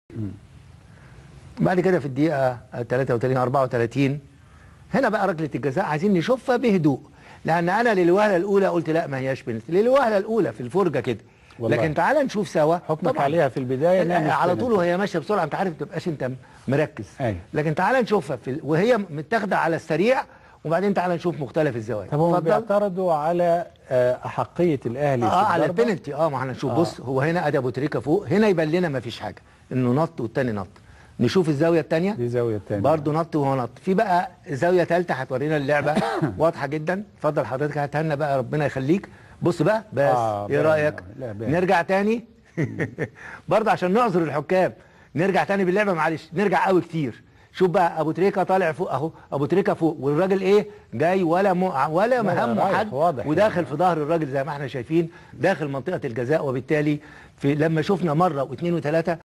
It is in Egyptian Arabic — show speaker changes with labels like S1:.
S1: بعد كده في الدقيقه 33 34 هنا بقى ركله الجزاء عايزين نشوفها بهدوء لان انا للوهله الاولى قلت لا ما هياش بنالتي للوهله الاولى في الفرجه كده
S2: والله.
S1: لكن تعال نشوف سوا
S2: حكمك
S1: طبعاً.
S2: عليها في البدايه إنها مش
S1: على طول
S2: بنالتي.
S1: وهي ماشيه بسرعه انت عارف ما تبقاش انت مركز
S2: أيوة.
S1: لكن تعال نشوفها في ال... وهي متاخده على السريع وبعدين تعال نشوف مختلف الزوايا
S2: طب هم
S1: اتفضل.
S2: بيعترضوا على آه، احقيه الاهلي
S1: اه
S2: في
S1: على
S2: الضربة.
S1: البنالتي اه ما احنا نشوف
S2: آه.
S1: بص هو هنا ادي ابو تريكه فوق هنا يبان لنا ما فيش حاجه انه نط والتاني نط نشوف الزاويه الثانيه
S2: دي زاويه ثانيه
S1: برضه نط وهو نط في بقى زاويه ثالثه هتورينا اللعبه واضحه جدا اتفضل حضرتك هاتها بقى ربنا يخليك بص بقى بس
S2: آه،
S1: ايه
S2: باين.
S1: رايك
S2: لا، باين.
S1: نرجع تاني برضه عشان نعذر الحكام نرجع تاني باللعبه معلش نرجع قوي كتير شوف بقى ابو تريكه طالع فوق اهو ابو تريكه فوق والراجل ايه جاي ولا م... ولا مهمه
S2: رايح،
S1: حد
S2: واضح
S1: وداخل
S2: يعني.
S1: في ظهر الراجل زي ما احنا شايفين داخل منطقه الجزاء وبالتالي في لما شفنا مره واثنين وثلاثه